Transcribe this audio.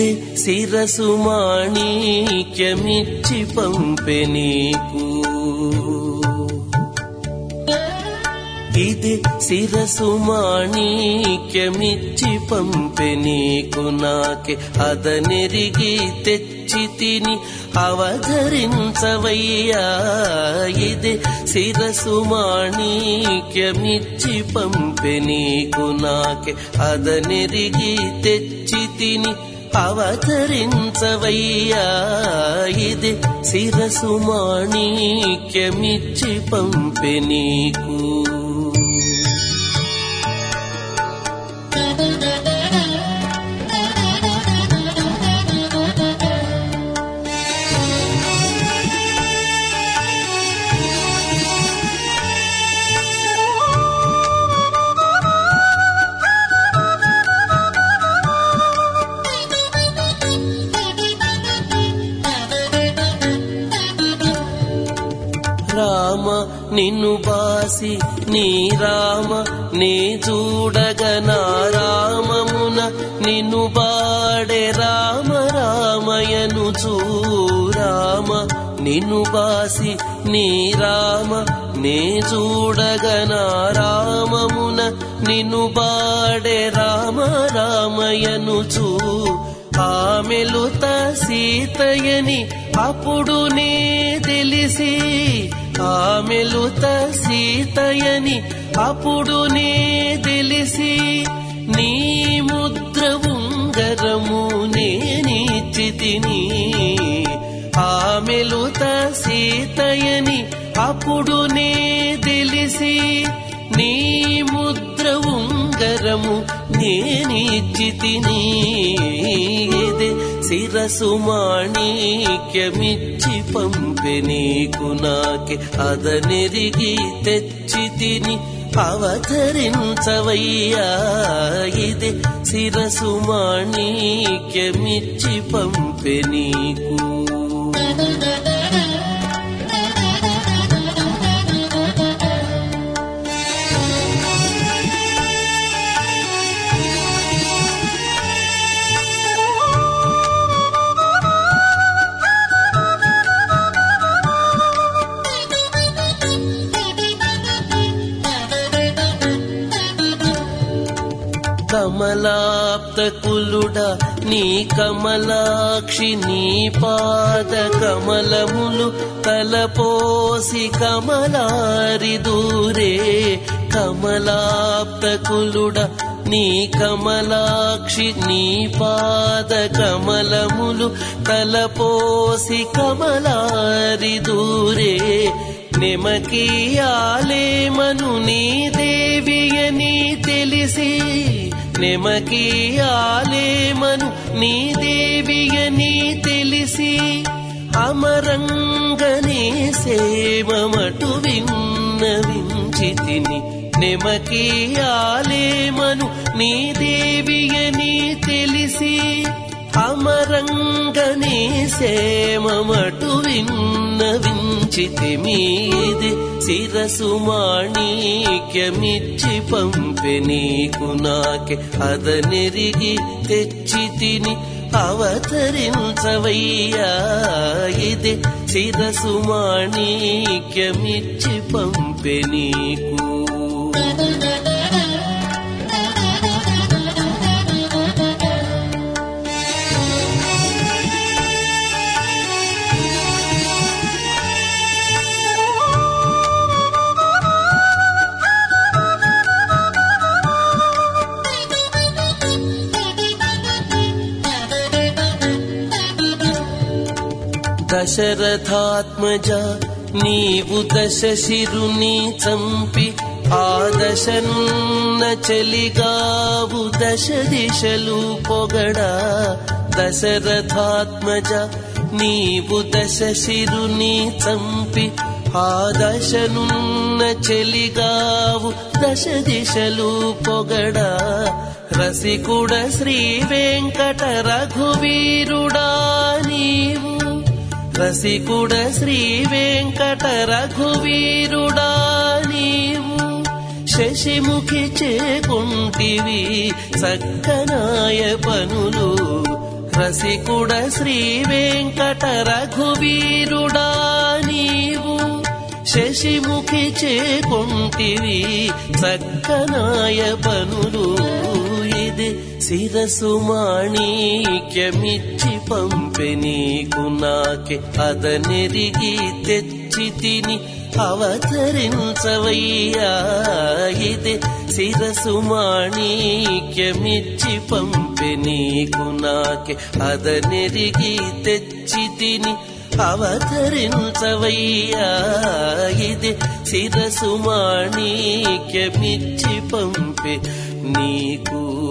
ఇది శిరసు మాణిక్యమిచ్చి పంపె నీకు ఇది శిరసు మాణిక్యమిచ్చి పంపె నీకు నాకే అదనెరిగి తెచ్చి తిని అవధరించవయ్యా ఇది శిరసు మాణిక్యమిచ్చి పంపె నీకు నాకే అదనెరిగి తెచ్చి తిని అవతరించవయ్యా ఇది శిరసు మాణిక్యమిచ్చి పంపె నీకు రామ నిన్ను బాసి నీ రామ నీ చూడగన రామమున నిన్ను బాడే రామ రామయను చూరామ నిన్ను బాసి నీ రామ నే చూడగన రామమున నిన్ను బాడే రామ రామయను చూ ఆమెలుత సీతయని అప్పుడు నే తెలిసి ఆమెలుత సీతయని అప్పుడు నే తెలిసి నీ ముద్ర ఉంగరము నేనిచ్చితిని ఆమెలుత సీతయని అప్పుడు నే తెలిసి నీ ముద్ర ఉంగరము నేనిచ్చితిని ఇది శిరసు మాణిక్యమిచ్చి పంపె నీకు నాకే అదనెరిగి తెచ్చి తిని అవతరించవయ్యా ఇది శిరసు మాణిక్యమిచ్చి పంపె నీకు కమలాప్తకులుడ నీ కమలాక్షి నీ పాద కమలములు తలపోసి కమలారి దూరే కమలాప్తకులుడ నీ కమలాక్షి నీ పాద కమలములు తలపోసి కమలారి దూరే నెమకీయాలేమను నీ దేవియని తెలిసి నెమకీయాలేమను నీ దేవియని తెలిసి అమరంగనే సేమమటు విన్నవించి తిని నెమకీయాలేమను నీ దేవియని తెలిసి అమరంగనే సేమమటు విన్నవించితి మీది శిరసు మాణిక్యమిచ్చి పంపె నీకు నాకే అదనెరిగి తెచ్చి తిని అవతరించవయ్యా ఇది శిరసు మాణిక్యమిచ్చి పంపె నీకు దశరథాత్మజ నీవు దశ శిరుని చంపి ఆ దశనున్న చెలిగావు దశ దిశలు పొగడా దశరథాత్మజ నీవు దశ శిరుని చంపి ఆ దశనున్న చెలిగావు దశ దిశలు పొగడా రసికుడ శ్రీ వెంకట రఘువీరుడా నీవు రసికుడ శ్రీ వెంకట రఘువీరుడా నీవు శశిముఖి చేకుంటివి సక్కనాయ పనులు రసికుడ శ్రీ వెంకట రఘువీరుడా నీవు శశిముఖి చేకొంటివి చక్కనాయ పనులు ఇది శిరసు మాణిక్యమిచ్చి పంపె నీకు నాకే అదనెరిగి తెచ్చి తిని అవతరించవయ్యా ఇది శిరసు మాణిక్యమిచ్చి పంపె నీకు నాకే అదనెరిగి తెచ్చి తిని అవతరించవయ్యా ఇది శిరసు మాణిక్యమిచ్చి పంపే నీకు